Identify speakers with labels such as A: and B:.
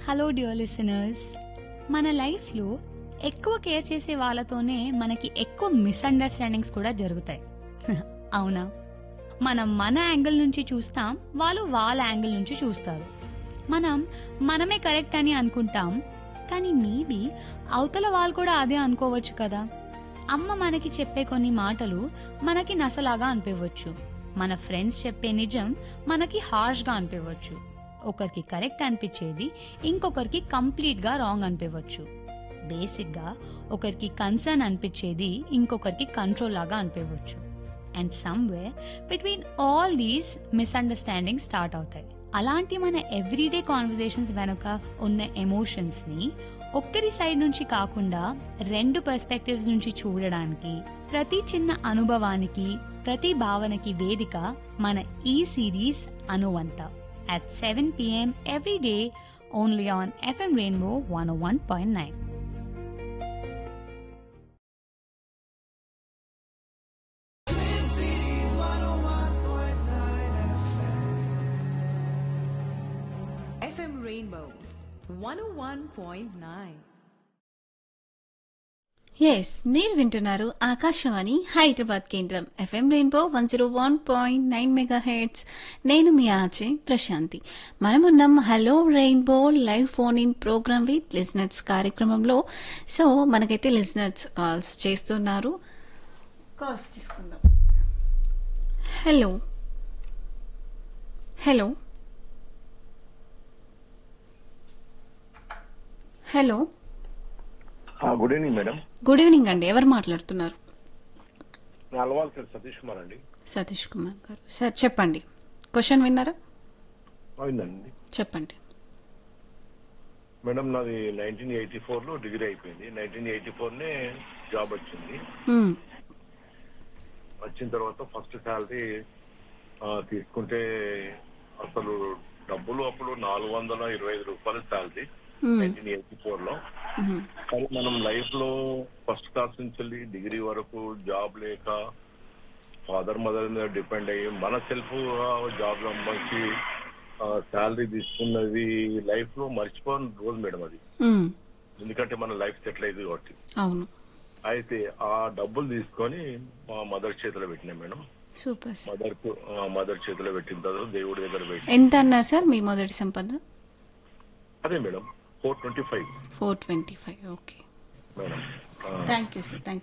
A: Hello dear listeners మన లైఫ్లో ఎక్కువ కేర్ చేసే వాళ్ళతోనే మనకి ఎక్కువ మిస్అండర్స్టాండింగ్స్ కూడా జరుగుతాయి అవునా మనం మన యాంగిల్ నుంచి చూస్తాం వాళ్ళు వాళ్ళ యాంగిల్ నుంచి చూస్తారు మనం మనమే కరెక్ట్ అని అనుకుంటాం కానీ మేబీ అవతల వాళ్ళు కూడా అదే అనుకోవచ్చు కదా అమ్మ మనకి చెప్పే కొన్ని మాటలు మనకి నసలాగా అనిపించవచ్చు మన ఫ్రెండ్స్ చెప్పే నిజం మనకి హార్ష్గా అనిపించవచ్చు ఒకరికి కరెక్ట్ అనిపించేది ఇంకొకరికి కంప్లీట్గా రాంగ్ అనిపించవచ్చు బేసిక్గా ఒకరికి కన్సర్న్ అనిపించేది ఇంకొకరికి కంట్రోల్ లాగా అనిపించవచ్చు and somewhere between all these misunderstanding start అవుతాయి అలాంటి మన ఎవ్రీడే కాన్వర్జేషన్స్ వెనుక ఉన్న ఎమోషన్స్ని ఒక్కరి సైడ్ నుంచి కాకుండా రెండు పర్స్పెక్టివ్స్ నుంచి చూడడానికి ప్రతి చిన్న అనుభవానికి ప్రతి భావనకి వేదిక మన ఈ సిరీస్ అనువంత at 7 p.m. every day only on FM Rainbow 101.9.
B: FM Rainbow 101.9.
C: Yes మీరు వింటున్నారు ఆకాశవాణి హైదరాబాద్ కేంద్రం FM Rainbow one zero one point nine megahertz నేను మీ ఆచే ప్రశాంతి మనమున్నాం hello Rainbow live phone in programme with listeners కార్యక్రమంలో సో మనకైతే లిజనర్స్ కాల్స్ చేస్తున్నారు కాల్స్ తీసుకుందాం hello hello hello
D: good evening madam
C: good evening అండి ఎవరు మాట్లాడుతున్నారు
D: నేను అల్వాల్ సార్ సతీష్ కుమార్ అండి
C: సతీష్ కుమార్ గారు సార్ చెప్పండి క్వశ్చన్ విన్నారా
D: అయిందండి
C: చెప్పండి
D: మేడం నాది నైన్టీన్ ఎయిటీ ఫోర్ లో డిగ్రీ అయిపోయింది నైన్టీన్ ఎయిటీ ఫోర్ నే జాబ్ వచ్చింది
C: మ్మ్.
D: వచ్చిన తర్వాత ఫస్ట్ శాలరీ తీసుకుంటే అసలు డబ్బులు అప్పుడు నాలుగు వందల ఇరవై ఐదు రూపాయల శాలరీ
C: మ్మ్.
D: నైన్టీన్ ఎయిటీ ఫోర్ లో
C: మ్మ్.
D: కానీ మనం లైఫ్ లో ఫస్ట్ క్లాస్ నుంచి వెళ్ళి డిగ్రీ వరకు జాబ్ లేక ఫాదర్ మదర్ మీద డిపెండ్ అయ్యి మన సెల్ఫ్ జాబ్ లో మంచి శాలరీ తీసుకున్నది లైఫ్ లో మర్చిపోని రోజు మేడం అది
C: మ్మ్.
D: ఎందుకంటే మన లైఫ్ సెటిల్ అయింది కాబట్టి
C: అవును
D: అయితే ఆ డబ్బులు తీసుకొని మా మదర్ చేతిలో పెట్టినా మేడం
C: సూపర్ సార్
D: మదర్ కు మదర్ చేతిలో పెట్టిన తర్వాత దేవుడి దగ్గర పెట్టి
C: ఎంత అన్నారు సార్ మీ మొదటి సంపద
D: అదే madam four twenty five
C: four twenty five okay
D: madam ఆ,
C: థ్యాంక్ యూ సార్ థ్యాంక్